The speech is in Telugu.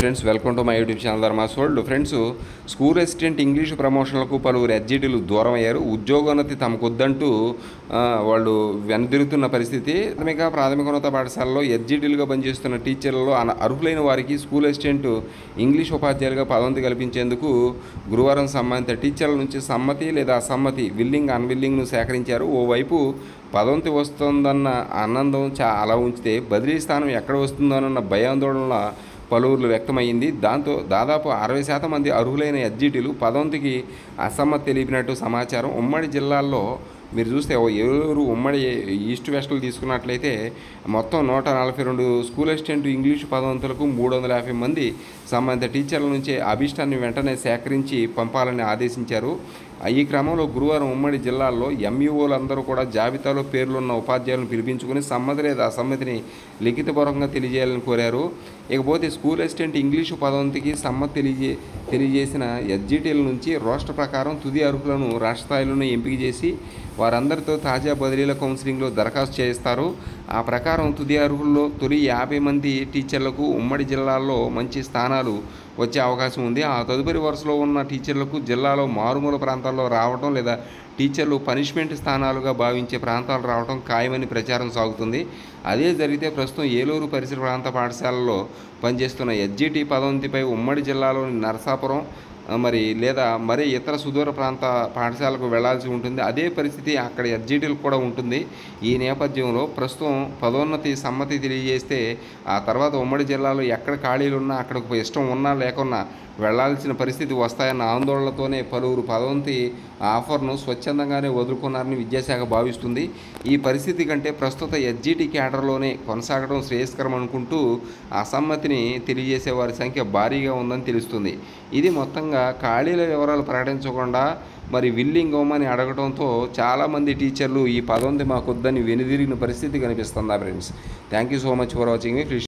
friends welcome to my YouTube channel Dharma's world friends school assistant English ప్రమోషన్లకు పలువురు ఎడ్జిటీలు దూరం అయ్యారు ఉద్యోగోన్నతి తమకొద్దంటూ ఆ, వాళ్ళు వెనుదిరుగుతున్న పరిస్థితి ప్రాథమిక ప్రాథమికోన్నత పాఠశాలలో ఎడ్జిటీలుగా పనిచేస్తున్న టీచర్లలో అన- అర్హులైన వారికి స్కూల్ అసిస్టెంట్ ఇంగ్లీష్ ఉపాధ్యాయులుగా పదోన్నతి కల్పించేందుకు గురువారం సంబంధిత టీచర్ల నుంచి సమ్మతి లేదా అసమ్మతి విల్లింగ్ అన్విల్లింగ్ను సేకరించారు ఓవైపు పదోన్నతి వస్తుందన్న ఆనందం చా అలా ఉంచితే బదిలీ స్థానం ఎక్కడ వస్తుందోనన్న భయాందోళన పలువురు వ్యక్తమైంది దాంతో దాదాపు అరవై శాతం మంది అర్హులైన ఎడ్జిటీలు పదోన్నతికి అసమ్మతి తెలిపినట్టు సమాచారం ఉమ్మడి జిల్లాల్లో మీరు చూస్తే ఓ ఏలూరు ఉమ్మడి ఈస్ట్ వెస్ట్లు తీసుకున్నట్లయితే మొత్తం నూట నలభై రెండు స్కూల్ అసిస్టెంట్ ఇంగ్లీషు పదవంతులకు మూడు వందల యాభై మంది సంబంధిత టీచర్ల నుంచే అభిష్టాన్ని వెంటనే సేకరించి పంపాలని ఆదేశించారు ఈ క్రమంలో గురువారం ఉమ్మడి జిల్లాల్లో ఎంఈఓలందరూ కూడా జాబితాలో పేర్లున్న ఉపాధ్యాయులను పిలిపించుకుని సమ్మతి లేదా అసమ్మతిని లిఖితపూర్వకంగా తెలియజేయాలని కోరారు ఇకపోతే స్కూల్ అసిస్టెంట్ ఇంగ్లీషు పదవంతికి సమ్మతి తెలియజే తెలియజేసిన ఎస్జిటీల నుంచి రోస్టర్ ప్రకారం తుది అర్హులను రాష్ట్ర స్థాయిలోనే ఎంపిక చేసి వారందరితో తాజా బదిలీల కౌన్సిలింగ్లో దరఖాస్తు చేస్తారు ఆ ప్రకారం తుది అర్హుల్లో తొలి యాభై మంది టీచర్లకు ఉమ్మడి జిల్లాల్లో మంచి స్థానాలు వచ్చే అవకాశం ఉంది ఆ తదుపరి వరుసలో ఉన్న టీచర్లకు జిల్లాలో మారుమూల ప్రాంతాల్లో రావడం లేదా టీచర్లు పనిష్మెంట్ స్థానాలుగా భావించే ప్రాంతాలు రావడం ఖాయమని ప్రచారం సాగుతుంది అదే జరిగితే ప్రస్తుతం ఏలూరు పరిసర ప్రాంత పాఠశాలలో పనిచేస్తున్న ఎస్జిటి పదోన్నతిపై ఉమ్మడి జిల్లాలోని నరసాపురం ఆ, మరి లేదా మరి ఇతర సుదూర ప్రాంత పాఠశాలకు వెళ్లాల్సి ఉంటుంది అదే పరిస్థితి అక్కడ ఎస్జిటీలు కూడా ఉంటుంది ఈ నేపథ్యంలో ప్రస్తుతం పదోన్నతి సమ్మతి తెలియజేస్తే ఆ తర్వాత ఉమ్మడి జిల్లాలో ఎక్కడ ఖాళీలు ఉన్నా అక్కడికి ఇష్టం ఉన్నా లేకున్నా వెళ్లాల్సిన పరిస్థితి వస్తాయన్న ఆందోళనతోనే పలువురు పదోన్నతి ఆఫర్ను స్వచ్ఛందంగానే వదులుకున్నారని విద్యాశాఖ భావిస్తుంది ఈ పరిస్థితి కంటే ప్రస్తుత ఎస్జిటి క్యాడర్లోనే కొనసాగడం శ్రేయస్కరం అనుకుంటూ అసమ్మతిని తెలియజేసే వారి సంఖ్య భారీగా ఉందని తెలుస్తుంది ఇది మొత్తంగా ఖాళీల వివరాలు ప్రకటించకుండా మరి విల్లింగ్ ఇవ్వమని అడగడంతో చాలామంది టీచర్లు ఈ పదోన్నతి మాకొద్దని వెనుదిరిగిన పరిస్థితి కనిపిస్తుందా friends thank you so much for watching please